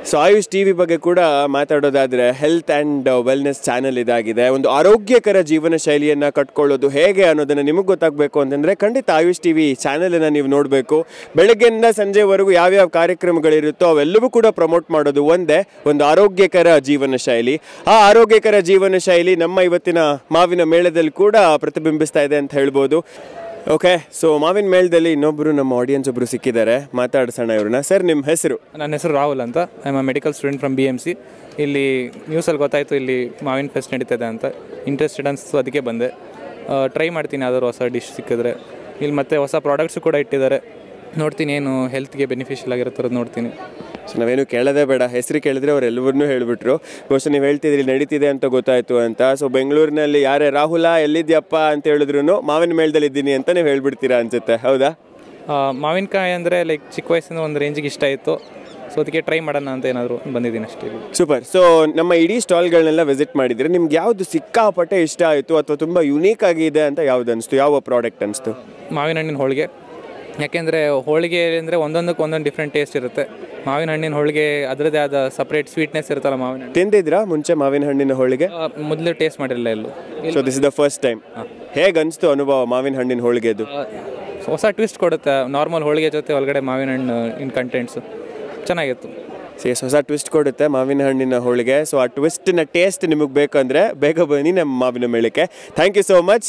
So Ayush T V ಬಗ್ಗೆ ಕೂಡ ಮಾತಾಡೋದಾದರೆ ಹೆಲ್ತ್ ಆ್ಯಂಡ್ ವೆಲ್ನೆಸ್ ಚಾನಲ್ ಇದಾಗಿದೆ ಒಂದು ಆರೋಗ್ಯಕರ ಜೀವನ ಶೈಲಿಯನ್ನು ಕಟ್ಕೊಳ್ಳೋದು ಹೇಗೆ ಅನ್ನೋದನ್ನು ನಿಮಗೆ ಗೊತ್ತಾಗಬೇಕು ಅಂತಂದರೆ ಖಂಡಿತ ಆಯುಷ್ ಟಿ ವಿ ಚಾನಲನ್ನು ನೀವು ನೋಡಬೇಕು ಬೆಳಗ್ಗೆಯಿಂದ ಸಂಜೆವರೆಗೂ ಯಾವ್ಯಾವ ಕಾರ್ಯಕ್ರಮಗಳಿರುತ್ತೋ ಅವೆಲ್ಲವೂ ಕೂಡ ಪ್ರಮೋಟ್ ಮಾಡೋದು ಒಂದೇ ಒಂದು ಆರೋಗ್ಯಕರ ಜೀವನ ಶೈಲಿ ಆ ಆರೋಗ್ಯಕರ ಜೀವನ ಶೈಲಿ ನಮ್ಮ ಇವತ್ತಿನ ಮಾವಿನ ಮೇಳದಲ್ಲಿ ಕೂಡ ಪ್ರತಿಬಿಂಬಿಸ್ತಾ ಇದೆ ಅಂತ ಹೇಳ್ಬೋದು ಓಕೆ ಸೊ ಮಾವಿನ ಮೇಳದಲ್ಲಿ ಇನ್ನೊಬ್ಬರು ನಮ್ಮ ಆಡಿಯನ್ಸ್ ಒಬ್ಬರು ಸಿಕ್ಕಿದ್ದಾರೆ ಮಾತಾಡ್ಸೋಣ ಇವ್ರನ್ನ ಸರ್ ನಿಮ್ಮ ಹೆಸರು ನನ್ನ ಹೆಸರು ರಾಹುಲ್ ಅಂತ I am medical student from B M C ಇಲ್ಲಿ ನ್ಯೂಸಲ್ಲಿ ಗೊತ್ತಾಯಿತು ಇಲ್ಲಿ ಮಾವಿನ ಫೆಸ್ಟ್ ನಡೀತದೆ ಅಂತ ಇಂಟ್ರೆಸ್ಟೆಡ್ ಅನಿಸ್ತು ಅದಕ್ಕೆ ಬಂದೆ ಟ್ರೈ ಮಾಡ್ತೀನಿ ಯಾವ್ದಾದ್ರು ಹೊಸ ಡಿಶ್ ಸಿಕ್ಕಿದ್ರೆ ಇಲ್ಲಿ ಮತ್ತೆ ಹೊಸ ಪ್ರಾಡಕ್ಟ್ಸು ಕೂಡ ಇಟ್ಟಿದ್ದಾರೆ ನೋಡ್ತೀನಿ ಏನು ಹೆಲ್ತ್ಗೆ ಬೆನಿಫಿಷಿಯಲ್ ಆಗಿರುತ್ತರೋದು ನೋಡ್ತೀನಿ ಸೊ ನಾವೇನು ಕೇಳೋದೇ ಬೇಡ ಹೆಸರು ಕೇಳಿದ್ರೆ ಅವ್ರು ಎಲ್ಲವನ್ನೂ ಹೇಳ್ಬಿಟ್ರು ಬಹುಶಃ ನೀವು ಹೇಳ್ತಿದ್ರಿ ನಡೀತಿದೆ ಅಂತ ಗೊತ್ತಾಯ್ತು ಅಂತ ಸೊ ಬೆಂಗಳೂರಿನಲ್ಲಿ ಯಾರೇ ರಾಹುಲ ಎಲ್ಲಿದ್ಯಪ್ಪ ಅಂತ ಹೇಳಿದ್ರು ಮಾವಿನ ಮೇಳದಲ್ಲಿ ಇದ್ದೀನಿ ಅಂತ ನೀವು ಹೇಳ್ಬಿಡ್ತೀರಾ ಅನ್ಸುತ್ತೆ ಹೌದಾ ಆ, ಮಾವಿನಕಾಯಿ ಅಂದರೆ ಲೈಕ್ ಚಿಕ್ಕ ವಯಸ್ಸಿಂದ ಒಂದು ರೇಂಜಿಗೆ ಇಷ್ಟ ಇತ್ತು ಸೊ ಅದಕ್ಕೆ ಟ್ರೈ ಮಾಡೋಣ ಅಂತ ಏನಾದರೂ ಬಂದಿದ್ದೀನಿ ಅಷ್ಟೇ ಇಲ್ಲಿ. ಸೂಪರ್ ಸೊ ನಮ್ಮ ಇಡೀ ಸ್ಟಾಲ್ಗಳನ್ನೆಲ್ಲ ವಿಸಿಟ್ ಮಾಡಿದ್ರೆ ನಿಮ್ಗೆ ಯಾವುದು ಸಿಕ್ಕಾಪಟ್ಟೆ ಇಷ್ಟ ಆಯಿತು ಅಥವಾ ತುಂಬ ಯುನೀಕ್ ಆಗಿದೆ ಅಂತ ಯಾವ್ದು ಅನಿಸ್ತು ಯಾವ ಪ್ರಾಡಕ್ಟ್ ಅನಿಸ್ತು ಮಾವಿನ ಹಣ್ಣಿನ ಹೋಳಿಗೆ ಯಾಕೆಂದರೆ ಹೋಳಿಗೆ ಅಂದರೆ ಒಂದೊಂದಕ್ಕೆ ಒಂದೊಂದು ಡಿಫ್ರೆಂಟ್ ಟೇಸ್ಟ್ ಇರುತ್ತೆ ಮಾವಿನ ಹಣ್ಣಿನ ಹೋಳಿಗೆ ಅದರದ್ದೇ ಆದ ಸಪ್ರೇಟ್ ಸ್ವೀಟ್ನೆಸ್ ಇರುತ್ತಲ್ಲ ಮಾವಿನ ಹಣ್ಣು ತಿಂದಿದ್ರಾ ಮುಂಚೆ ಮಾವಿನ ಹಣ್ಣಿನ ಹೋಳಿಗೆ ಆ, ಮೊದಲು ಟೇಸ್ಟ್ ಮಾಡಿರಲಿಲ್ಲ ಎಲ್ಲೂ so this is the first time ಹೇಗೆ ಅನಿಸ್ತು ಅನುಭವ ಮಾವಿನ ಹಣ್ಣಿನ ಹೋಳಿಗೆದು ಆ, ಹೊಸ ಟ್ವಿಸ್ಟ್ ಕೊಡುತ್ತೆ ನಾರ್ಮಲ್ ಹೋಳಿಗೆ ಜೊತೆ ಒಳಗಡೆ ಮಾವಿನ ಹಣ್ಣು ಇನ್ ಕಂಟೆಂಟ್ಸು ಚೆನ್ನಾಗಿತ್ತು ಸೇಸ್ ಹೊಸ ಟ್ವಿಸ್ಟ್ ಕೊಡುತ್ತೆ ಮಾವಿನ ಹಣ್ಣಿನ ಹೋಳಿಗೆ ಸೊ ಆ ಟ್ವಿಸ್ಟಿನ ಟೇಸ್ಟ್ ನಿಮಗೆ ಬೇಕಂದ್ರೆ ಬೇಗ ಬನ್ನಿ ನಮ್ಮ ಮಾವಿನ ಮೇಳಕ್ಕೆ thank you so much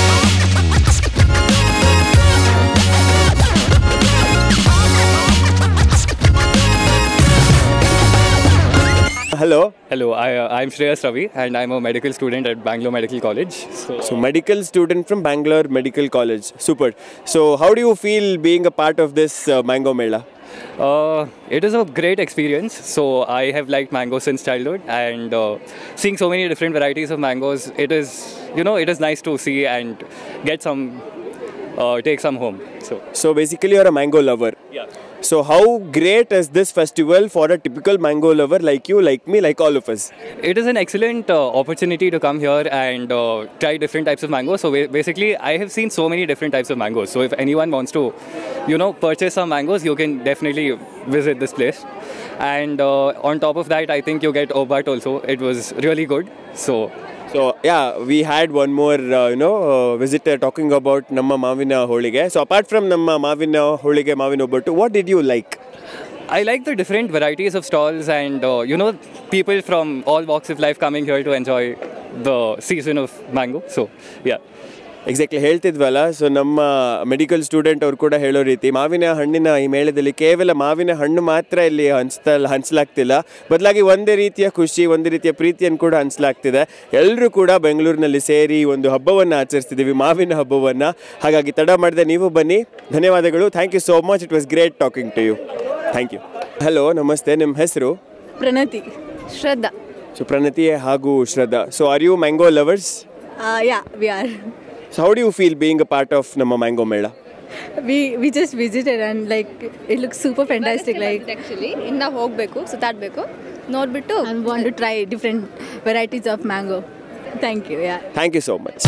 hello Hello, I, uh, I'm Shreyas Ravi and I'm a medical student at Bangalore Medical College. So, so medical student from Bangalore medical college super so how do you feel being a part of this mango mela uh, it is a great experience. So, I have liked mango since childhood and uh, seeing so many different varieties of mangoes, it is, you know, it is nice to see and get some, uh, take some home. So, so basically are a mango lover yeah. So how great is this festival for a typical mango lover like you like me like all of us It is an excellent uh, opportunity to come here and uh, try different types of mangoes. So ba- basically, I have seen so many different types of mangoes. So if anyone wants to, you know, purchase some mangoes, you can definitely visit this place. And uh, on top of that, I think you get obat also. It was really good. So so yeah we had one more you know visitor talking about ನಮ್ಮ ಮಾವಿನ ಹೋಳಿಗೆ so apart from ನಮ್ಮ ಮಾವಿನ ಹೋಳಿಗೆ ಮಾವಿನ ಒಬ್ಬಟ್ಟು what did you like I like the different varieties of stalls and uh, you know people from all walks of life coming here to enjoy the season of mango. So yeah. Exactly ಹೇಳ್ತಿದ್ವಲ್ಲ so ನಮ್ಮ medical student ಅವ್ರು ಕೂಡ ಹೇಳೋ ರೀತಿ ಮಾವಿನ ಹಣ್ಣಿನ ಈ ಮೇಳದಲ್ಲಿ ಕೇವಲ ಮಾವಿನ ಹಣ್ಣು ಮಾತ್ರ ಇಲ್ಲಿ ಹಂಚ್ತಲ್ಲ ಹಂಚಲಾಗ್ತಿಲ್ಲ ಬದಲಾಗಿ ಒಂದೇ ರೀತಿಯ ಖುಷಿ ಒಂದೇ ರೀತಿಯ ಪ್ರೀತಿಯನ್ನು ಕೂಡ ಹಂಚಲಾಗ್ತಿದೆ ಎಲ್ಲರೂ ಕೂಡ ಬೆಂಗಳೂರಿನಲ್ಲಿ ಸೇರಿ ಒಂದು ಹಬ್ಬವನ್ನು ಆಚರಿಸ್ತಿದ್ದೀವಿ ಮಾವಿನ ಹಬ್ಬವನ್ನು ಹಾಗಾಗಿ ತಡ ಮಾಡದೆ ನೀವು ಬನ್ನಿ ಧನ್ಯವಾದಗಳು thank you so much it was great talking to you thank you hello ನಮಸ್ತೆ ನಿಮ್ಮ ಹೆಸರು ಪ್ರಣತಿ ಶ್ರದ್ಧಾ ಸೊ ಪ್ರಣತಿ ಹಾಗೂ Shraddha so are you mango lovers yeah we are so how do you feel being a part of ನಮ್ಮ mango mela we we just visited and like it look super fantastic like actually ಇನ್ನು ಹೋಗಬೇಕು ಸುತ್ತಾಡಬೇಕು ನೋಡಿಬಿಟ್ಟು I want to try different varieties of mango thank you yeah thank you so much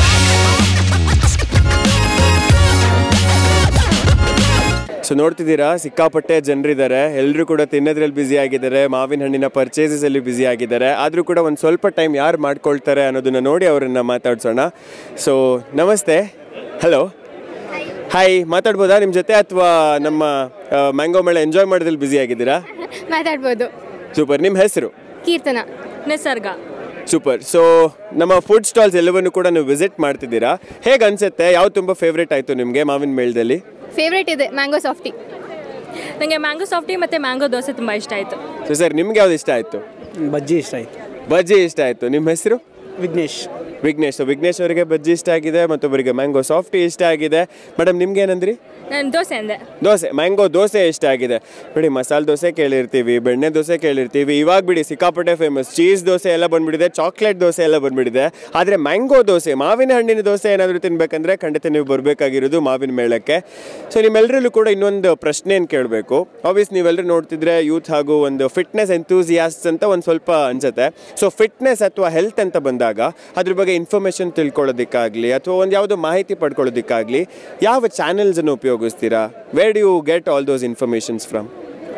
so ನೋಡ್ತಿದ್ದೀರಾ ಸಿಕ್ಕಾಪಟ್ಟೆ ಜನರಿದ್ದಾರೆ ಎಲ್ಲರೂ ಕೂಡ ತಿನ್ನೋದ್ರಲ್ಲಿ ಬ್ಯುಸಿ ಆಗಿದ್ದಾರೆ ಮಾವಿನ ಹಣ್ಣಿನ ಪರ್ಚೇಸಸ್ ಅಲ್ಲಿ ಬ್ಯುಸಿ ಆಗಿದ್ದಾರೆ ಆದರೂ ಕೂಡ ಒಂದು ಸ್ವಲ್ಪ ಟೈಮ್ ಯಾರು ಮಾಡ್ಕೊಳ್ತಾರೆ ಅನ್ನೋದನ್ನ ನೋಡಿ ಅವರನ್ನ ಮಾತಾಡ್ಸೋಣ ಸೊ ನಮಸ್ತೆ ಹಲೋ ಹಾಯ್ ಮಾತಾಡ್ಬೋದಾ ನಿಮ್ಮ ಜೊತೆ ಅಥವಾ ನಮ್ಮ ಮ್ಯಾಂಗೋ ಮೇಳ ಎಂಜಾಯ್ ಮಾಡೋದ್ರಲ್ಲಿ ಬ್ಯುಸಿ ಆಗಿದ್ದೀರಾ ಮಾತಾಡ್ಬೋದು ಸೂಪರ್ ನಿಮ್ಮ ಹೆಸರು ಕೀರ್ತನ ನಿಸರ್ಗ ಸೂಪರ್ ಸೊ ನಮ್ಮ ಫುಡ್ ಸ್ಟಾಲ್ಸ್ ಎಲ್ಲವನ್ನು ಕೂಡ ನೀವು ವಿಸಿಟ್ ಮಾಡ್ತಿದ್ದೀರಾ ಹೇಗೆ ಅನ್ಸುತ್ತೆ ಯಾವ ತುಂಬ ಫೇವ್ರೇಟ್ ಆಯಿತು ನಿಮಗೆ ಮಾವಿನ ಮೇಳದಲ್ಲಿ ಫೇವ್ರೇಟ್ ಇದೆ ಮ್ಯಾಂಗೋ ಸಾಫ್ಟಿ ನನಗೆ ಮ್ಯಾಂಗೋ ಸಾಫ್ಟಿ ಮತ್ತು ಮ್ಯಾಂಗೋ ದೋಸೆ ತುಂಬ ಇಷ್ಟ ಆಯಿತು ಸೊ ಸರ್ ನಿಮ್ಗೆ ಯಾವ್ದು ಇಷ್ಟ ಆಯಿತು ಬಜ್ಜಿ ಇಷ್ಟ ಆಯ್ತು ಬಜ್ಜಿ ಇಷ್ಟ ಆಯಿತು ನಿಮ್ಮ ಹೆಸರು ವಿಘ್ನೇಶ್ ವಿಘ್ನೇಶ್ ಸೊ ವಿಘ್ನೇಶ್ ಅವರಿಗೆ ಬಜ್ಜಿ ಇಷ್ಟ ಆಗಿದೆ ಮತ್ತೊಬ್ಬರಿಗೆ ಮ್ಯಾಂಗೋ ಸಾಫ್ಟಿ ಇಷ್ಟ ಆಗಿದೆ ಮೇಡಮ್ ನಿಮ್ಗೆ ಏನಂದ್ರಿ ನಾನು ದೋಸೆ ಅಂದೆ ದೋಸೆ ಮ್ಯಾಂಗೋ ದೋಸೆ ಇಷ್ಟ ಆಗಿದೆ ಬಿಡಿ ಮಸಾಲೆ ದೋಸೆ ಕೇಳಿರ್ತೀವಿ ಬೆಣ್ಣೆ ದೋಸೆ ಕೇಳಿರ್ತೀವಿ ಇವಾಗ ಬಿಡಿ ಸಿಕ್ಕಾಪಟ್ಟೆ ಫೇಮಸ್ ಚೀಸ್ ದೋಸೆ ಎಲ್ಲ ಬಂದ್ಬಿಟ್ಟಿದೆ ಚಾಕ್ಲೇಟ್ ದೋಸೆ ಎಲ್ಲ ಬಂದ್ಬಿಟ್ಟಿದೆ ಆದರೆ ಮ್ಯಾಂಗೋ ದೋಸೆ ಮಾವಿನ ಹಣ್ಣಿನ ದೋಸೆ ಏನಾದರೂ ತಿನ್ಬೇಕಂದ್ರೆ ಖಂಡಿತ ನೀವು ಬರಬೇಕಾಗಿರೋದು ಮಾವಿನ ಮೇಳಕ್ಕೆ ಸೊ ನಿಮ್ಮೆಲ್ಲರಲ್ಲೂ ಕೂಡ ಇನ್ನೊಂದು ಪ್ರಶ್ನೆಯನ್ನು ಕೇಳಬೇಕು ಆಬ್ವಿಯಸ್ ನೀವೆಲ್ಲರೂ ನೋಡ್ತಿದ್ರೆ ಯೂತ್ ಹಾಗೂ ಒಂದು ಫಿಟ್ನೆಸ್ ಎಂತೂಸಿಯಾಸ್ಟ್ ಅಂತ ಒಂದು ಸ್ವಲ್ಪ ಅನ್ಸುತ್ತೆ ಸೊ ಫಿಟ್ನೆಸ್ ಅಥವಾ ಹೆಲ್ತ್ ಅಂತ ಬಂದಾಗ ಅದ್ರ ಬಗ್ಗೆ ಇನ್ಫಾರ್ಮೇಷನ್ ತಿಳ್ಕೊಳ್ಳೋದಕ್ಕಾಗಲಿ ಅಥವಾ ಒಂದು ಯಾವುದೋ ಮಾಹಿತಿ ಪಡ್ಕೊಳ್ಳೋದಕ್ಕಾಗಲಿ ಯಾವ ಚಾನೆಲ್ಸನ್ನು ಉಪಯೋಗಿಸ್ತೀರಾ where do you get all those informations from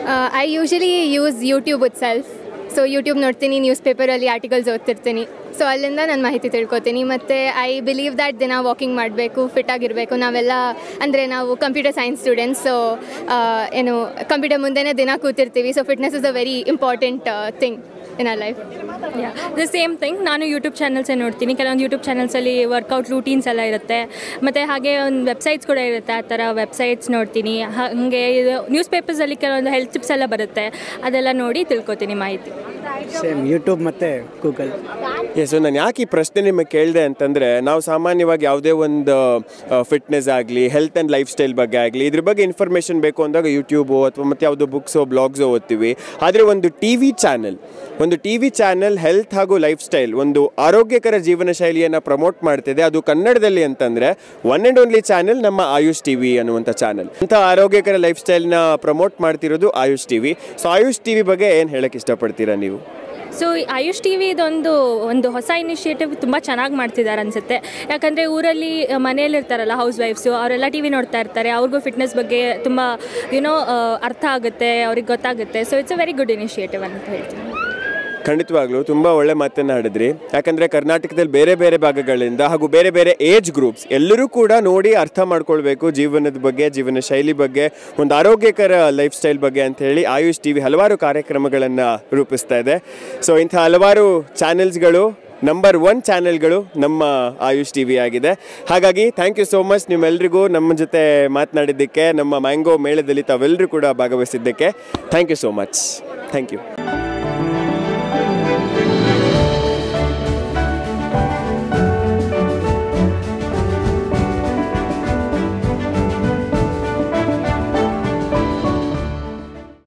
I usually use YouTube itself so YouTube ನೋಡ್ತೀನಿ ನ್ಯೂಸ್ ಪೇಪರಲ್ಲಿ ಆರ್ಟಿಕಲ್ಸ್ ಓದ್ತಿರ್ತೀನಿ ಸೊ ಅಲ್ಲಿಂದ ನಾನು ಮಾಹಿತಿ ತಿಳ್ಕೊತೀನಿ ಮತ್ತು ಐ ಬಿಲೀವ್ ದ್ಯಾಟ್ ದಿನ ವಾಕಿಂಗ್ ಮಾಡಬೇಕು ಫಿಟ್ ಆಗಿರಬೇಕು ನಾವೆಲ್ಲ ಅಂದರೆ ನಾವು ಕಂಪ್ಯೂಟರ್ ಸೈನ್ಸ್ ಸ್ಟೂಡೆಂಟ್ಸ್ ಸೊ ಏನು ಕಂಪ್ಯೂಟರ್ ಮುಂದೆನೇ ದಿನ ಕೂತಿರ್ತೀವಿ so fitness is a very important thing in our life the same thing ನಾನು ಯೂಟ್ಯೂಬ್ ಚಾನಲ್ಸೇ ನೋಡ್ತೀನಿ ಕೆಲವೊಂದು ಯೂಟ್ಯೂಬ್ ಚಾನಲ್ಸಲ್ಲಿ ವರ್ಕೌಟ್ ರೂಟೀನ್ಸ್ ಎಲ್ಲ ಇರುತ್ತೆ ಮತ್ತು ಹಾಗೆ ಒಂದು ವೆಬ್ಸೈಟ್ಸ್ ಕೂಡ ಇರುತ್ತೆ ಆ ಥರ ವೆಬ್ಸೈಟ್ಸ್ ನೋಡ್ತೀನಿ ಹಾಗೆ ಇದು ನ್ಯೂಸ್ ಪೇಪರ್ಸಲ್ಲಿ ಕೆಲವೊಂದು ಹೆಲ್ತ್ ಟಿಪ್ಸ್ ಎಲ್ಲ ಬರುತ್ತೆ ಅದೆಲ್ಲ ನೋಡಿ ತಿಳ್ಕೊತೀನಿ ಮಾಹಿತಿ ಸೇಮ್ ಯೂಟ್ಯೂಬ್ ಮತ್ತು ಗೂಗಲ್ ಸೊ ನಾನು ಯಾಕೆ ಈ ಪ್ರಶ್ನೆ ನಿಮಗೆ ಕೇಳಿದೆ ಅಂತಂದರೆ ನಾವು ಸಾಮಾನ್ಯವಾಗಿ ಯಾವುದೇ ಒಂದು ಫಿಟ್ನೆಸ್ ಆಗಲಿ ಹೆಲ್ತ್ ಆ್ಯಂಡ್ ಲೈಫ್ ಸ್ಟೈಲ್ ಬಗ್ಗೆ ಆಗಲಿ ಇದ್ರ ಬಗ್ಗೆ ಇನ್ಫಾರ್ಮೇಷನ್ ಬೇಕು ಅಂದಾಗ ಯೂಟ್ಯೂಬು ಅಥವಾ ಮತ್ತು ಯಾವುದೋ ಬುಕ್ಸೋ ಬ್ಲಾಗ್ಸೋ ಓದ್ತೀವಿ ಆದರೆ ಒಂದು ಟಿ ವಿ ಚಾನಲ್ ಒಂದು ಟಿ ವಿ ಚಾನಲ್ ಹೆಲ್ತ್ ಹಾಗೂ ಲೈಫ್ ಸ್ಟೈಲ್ ಒಂದು ಆರೋಗ್ಯಕರ ಜೀವನ ಶೈಲಿಯನ್ನು ಪ್ರಮೋಟ್ ಮಾಡ್ತಿದೆ ಅದು ಕನ್ನಡದಲ್ಲಿ ಅಂತಂದರೆ ಒನ್ ಆ್ಯಂಡ್ ಓನ್ಲಿ ಚಾನೆಲ್ ನಮ್ಮ ಆಯುಷ್ ಟಿ ವಿ ಅನ್ನುವಂಥ ಚಾನಲ್ ಅಂಥ ಆರೋಗ್ಯಕರ ಲೈಫ್ ಸ್ಟೈಲ್ನ ಪ್ರಮೋಟ್ ಮಾಡ್ತಿರೋದು Ayush T V so Ayush T V ಬಗ್ಗೆ ಏನು ಹೇಳಕ್ಕೆ ಇಷ್ಟಪಡ್ತೀರಾ ನೀವು ಸೊ ಆಯುಷ್ ಟಿ ವಿ ಇದೊಂದು ಒಂದು ಹೊಸ ಇನಿಷಿಯೇಟಿವ್ ತುಂಬ ಚೆನ್ನಾಗಿ ಮಾಡ್ತಿದ್ದಾರೆ ಅನಿಸುತ್ತೆ ಯಾಕಂದರೆ ಊರಲ್ಲಿ ಮನೆಯಲ್ಲಿರ್ತಾರಲ್ಲ ಹೌಸ್ ವೈಫ್ಸು ಅವರೆಲ್ಲ ಟಿ ವಿ ನೋಡ್ತಾ ಇರ್ತಾರೆ ಅವ್ರಿಗೂ ಫಿಟ್ನೆಸ್ ಬಗ್ಗೆ ತುಂಬ ಯುನೋ ಅರ್ಥ ಆಗುತ್ತೆ ಅವ್ರಿಗೆ ಗೊತ್ತಾಗುತ್ತೆ so it's a very good initiative ಅಂತ ಹೇಳ್ತೀನಿ ಖಂಡಿತವಾಗ್ಲೂ ತುಂಬ ಒಳ್ಳೆ ಮಾತನ್ನು ಆಡಿದ್ರಿ ಯಾಕಂದರೆ ಕರ್ನಾಟಕದಲ್ಲಿ ಬೇರೆ ಬೇರೆ ಭಾಗಗಳಿಂದ ಹಾಗೂ ಬೇರೆ ಬೇರೆ ಏಜ್ ಗ್ರೂಪ್ಸ್ ಎಲ್ಲರೂ ಕೂಡ ನೋಡಿ ಅರ್ಥ ಮಾಡ್ಕೊಳ್ಬೇಕು ಜೀವನದ ಬಗ್ಗೆ ಜೀವನ ಶೈಲಿ ಬಗ್ಗೆ ಒಂದು ಆರೋಗ್ಯಕರ ಲೈಫ್ ಸ್ಟೈಲ್ ಬಗ್ಗೆ ಅಂತ ಹೇಳಿ ಆಯುಷ್ ಟಿ ವಿ ಹಲವಾರು ಕಾರ್ಯಕ್ರಮಗಳನ್ನು ರೂಪಿಸ್ತಾ ಇದೆ ಸೊ ಇಂಥ ಹಲವಾರು ಚಾನೆಲ್ಸ್ಗಳು ನಂಬರ್ ಒನ್ ಚಾನೆಲ್ಗಳು ನಮ್ಮ ಆಯುಷ್ ಟಿ ವಿ ಆಗಿದೆ ಹಾಗಾಗಿ ಥ್ಯಾಂಕ್ ಯು ಸೋ ಮಚ್ ನಿಮ್ಮೆಲ್ರಿಗೂ ನಮ್ಮ ಜೊತೆ ಮಾತನಾಡಿದ್ದಕ್ಕೆ ನಮ್ಮ ಮ್ಯಾಂಗೋ ಮೇಳದಲ್ಲಿ ತಾವೆಲ್ಲರೂ ಕೂಡ ಭಾಗವಹಿಸಿದ್ದಕ್ಕೆ thank you so much thank you